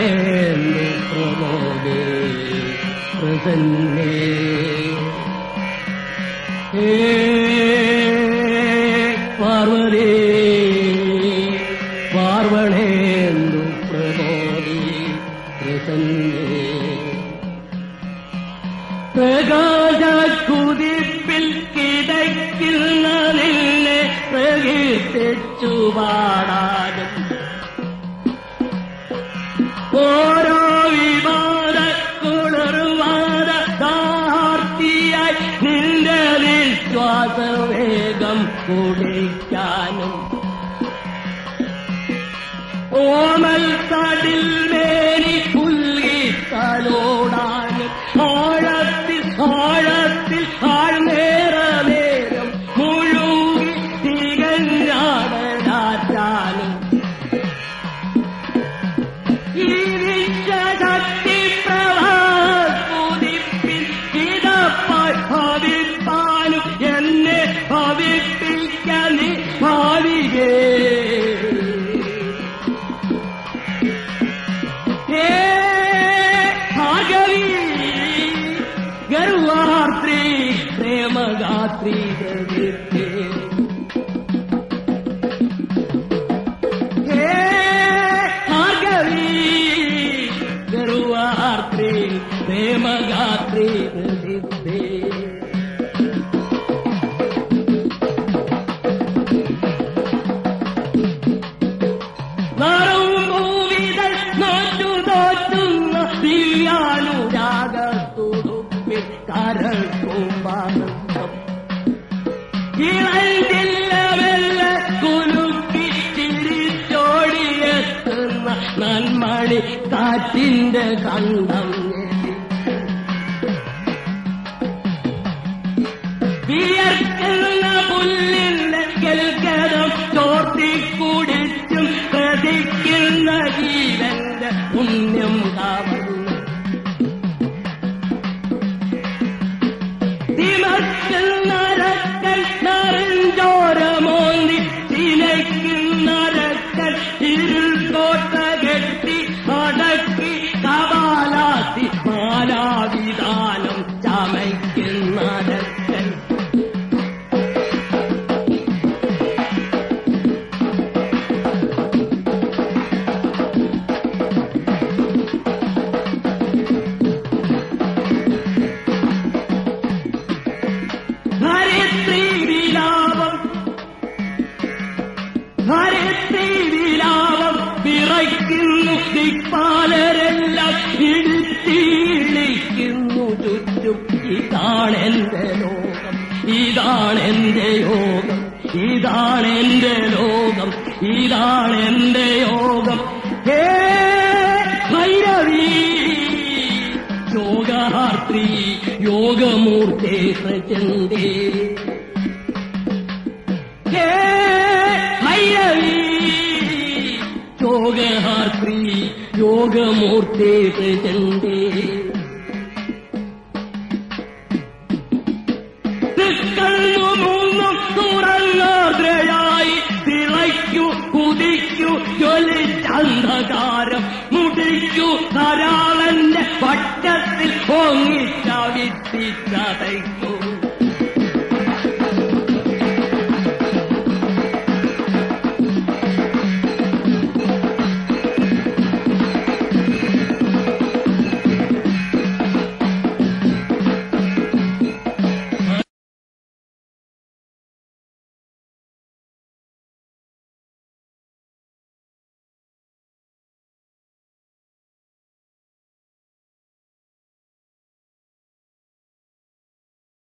പാർവണേന്ദു പ്രമോദേ പ്രസന്നേ ഹേ പാർവതേ പാർവണേന്ദു പ്രമോദി പ്രസന്നേ പ്രകാശക്കുതിപ്പിൽ കിടക്കുന്ന നിന്നെ പ്രകീർത്തിച്ചു പാടാനും ഓരോ വിവാദ കുളിർവാദ ദാർത്തിയായി നിന്റെ വിശ്വാസവേഗം കുടിക്കാനും ഓമൽ തടിൽ മേനി പുൽകി തലോടാനും ആഴത്തിൽ ആഴത്തിൽ ആഴ്ന്നേറനേരം മുഴുകി തികഞ്ഞാടാനും ഈ വിശ്വശക്തി പ്രവാസ്തുതിപ്പിൽ ഇതപ്പാൽ ഭവിപ്പാനും എന്നെ ഭവിപ്പിക്കാൻ നീ ഭാവികേ ഹേ ഭാഗവി ഗർവാർത്തി പ്രേമഗാത്രി ഗവിത്തേ ഹേ ഭാർഗവി ഗർവാർത്തി പ്രേമഗാത്രി ഗവിത്തേ നറുഭൂവിതൾ നോറ്റു തോറ്റുന്ന ദിവ്യാനുരാഗത്തുടുപ്പിൽ കരൾ കുംഭാനന്ദം ഇളഞ്ചില്ലവെല്ല കുലുക്കി ചിരിച്ചോടിയെത്തുന്ന നന്മണി കാറ്റിന്റെ കണ്ടം വിയർക്കുന്ന പുല്ലിന്റെ കേൾക്കരം ചോർത്തിക്കുടിച്ചും പ്രതിക്കുന്ന ജീവന്റെ പുണ്യം കാവന്നു തിമക്കുന്ന രക്കൻ നറിഞ്ചോരമോന്തി തിനയ്ക്കുന്ന രക്കൻ ഇരുൾ കോട്ട കെട്ടി അടക്കി കപാലാത്തി മാലാവിധാനം ചമയ്ക്കുന്ന രക്കൻ ഹരിത്രി വിലാപം ഹരിത്രി വിലാപം വിറയ്ക്കുന്നു ദിക്പാലരെല്ലാം ഇടുത്തിയിളിക്കുന്നു ചുറ്റും ഇതാണെന്റെ ലോകം ഇതാണെന്റെ യോഗം ഇതാണെന്റെ ലോകം ഇതാണെന്റെ യോഗം ഹേ ഭൈരവി യോഗാർത്തി യോഗമൂർത്തേ പ്രചണ്ഡേ ഹേ ഭൈരവി യോഗാർത്തി യോഗമൂർത്തേ പ്രചണ്ഡേ തൃക്കണ്ണു മൂന്നും തുറന്നാദ്രയായി തിളയ്ക്കു കുതിക്കു ജ്വലിച്ചന്ധകാരം മുടിക്കു ധാരാളന്റെ വട്ടത്തിൽ പൊങ്ങിച്ചവിത്തിച്ചതയ്ക്കും